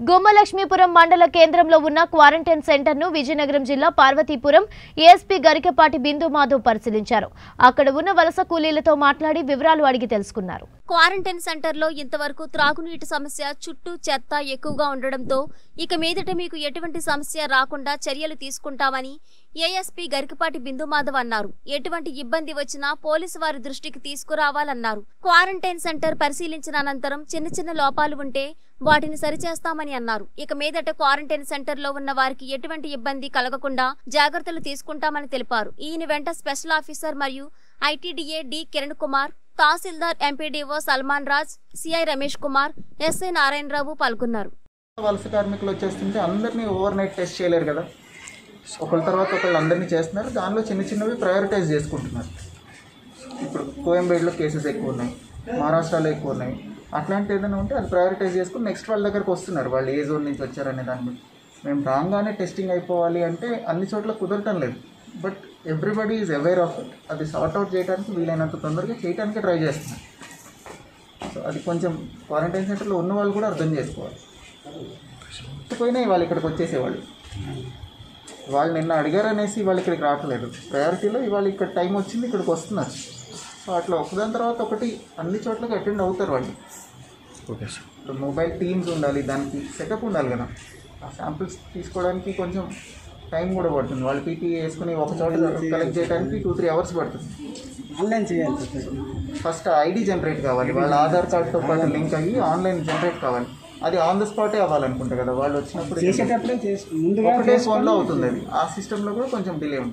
గుమ్మలక్ష్మీపురం మండల కేంద్రంలో ఉన్న క్వారంటైన్ సెంటర్ ను విజయనగరం జిల్లా పార్వతీపురం ఏఎస్పీ గరికపాటి బిందు మాధవ్ పరిశీలించారు అక్కడ ఉన్న వలస కూలీలతో మాట్లాడి వివరాలు అడిగి తెలుసుకున్నారు క్వారంటైన్ సెంటర్లో ఇంతవరకు త్రాగునీటి సమస్య చుట్టూ చెత్త ఎక్కువగా ఉండడంతో ఇక మీదట మీకు ఎటువంటి సమస్య రాకుండా చర్యలు తీసుకుంటామని ఏఎస్పీ గరికపాటి బిందుమాధవ్ అన్నారు ఎటువంటి ఇబ్బంది వచ్చినా పోలీసు వారి దృష్టికి తీసుకురావాలన్నారు క్వారంటైన్ సెంటర్ పరిశీలించిన అనంతరం చిన్న చిన్న లోపాలు ఉంటే వాటిని సరిచేస్తామని అన్నారు ఇక మీదట క్వారంటైన్ సెంటర్ లో ఉన్న వారికి ఎటువంటి ఇబ్బంది కలగకుండా జాగ్రత్తలు తీసుకుంటామని తెలిపారు ఈయన వెంట స్పెషల్ ఆఫీసర్ మరియు ITDA D Kiran Kumar tahsildar MPDO Salman Raj CI Ramesh Kumar SI Narayanarao పాల్గొన్నారు వలస కార్మికులు వచ్చేస్తుంటే అందరినీ ఓవర్ నైట్ టెస్ట్ చేయలేరు కదా ఒకళ్ళ తర్వాత ఒకళ్ళు అందరినీ చేస్తున్నారు దానిలో చిన్న చిన్నవి ప్రయారిటైజ్ చేసుకుంటున్నారు ఇప్పుడు కోయంబేడులో కేసెస్ ఎక్కువ ఉన్నాయి మహారాష్ట్రలో ఎక్కువ ఉన్నాయి అట్లాంటి ఏదైనా ఉంటే అది ప్రయారిటైజ్ చేసుకుని నెక్స్ట్ వాళ్ళ దగ్గరకు వస్తున్నారు వాళ్ళు ఏ జోన్ నుంచి వచ్చారనే దాన్ని బట్టి మేము రాగానే టెస్టింగ్ అయిపోవాలి అంటే అన్ని చోట్ల కుదరటం లేదు but everybody is aware of it అది సార్ట్ అవుట్ చేయడానికి వీలైనంత తొందరగా చేయడానికి ట్రై చేస్తున్నారు సో అది కొంచెం క్వారంటైన్ సెంటర్లో ఉన్న వాళ్ళు కూడా అర్థం చేసుకోవాలి పోయినా వాళ్ళు ఇక్కడికి వచ్చేసేవాళ్ళు వాళ్ళు నిన్న అడిగారు అనేసి వాళ్ళు ఇక్కడికి రావట్లేదు ప్రయారిటీలో ఇవాళ ఇక్కడ టైం వచ్చింది ఇక్కడికి వస్తున్నారు సో అట్లా ఒకదాని తర్వాత ఒకటి అన్ని చోట్లకి అటెండ్ అవుతారు వాళ్ళు ఓకే సార్ ఇప్పుడు మొబైల్ టీమ్స్ ఉండాలి దానికి సెటప్ ఉండాలి కదా ఆ శాంపిల్స్ తీసుకోవడానికి కొంచెం టైం కూడా పడుతుంది వాళ్ళు పీపీ వేసుకుని ఒక చోట కలెక్ట్ చేయడానికి టూ త్రీ అవర్స్ పడుతుంది ఆన్లైన్ చేయాలి సార్ ఫస్ట్ ఐడి జనరేట్ కావాలి వాళ్ళ ఆధార్ కార్డ్తో పాటు లింక్ అయ్యి ఆన్లైన్ జనరేట్ కావాలి అది ఆన్ ద స్పాటే అవ్వాలనుకుంటా కదా వాళ్ళు వచ్చినప్పుడు చేసేటప్పుడే చేసి ముందుగా ఒకటే ఫోన్లో అవుతుంది అది ఆ సిస్టంలో కూడా కొంచెం డిలే ఉంటుంది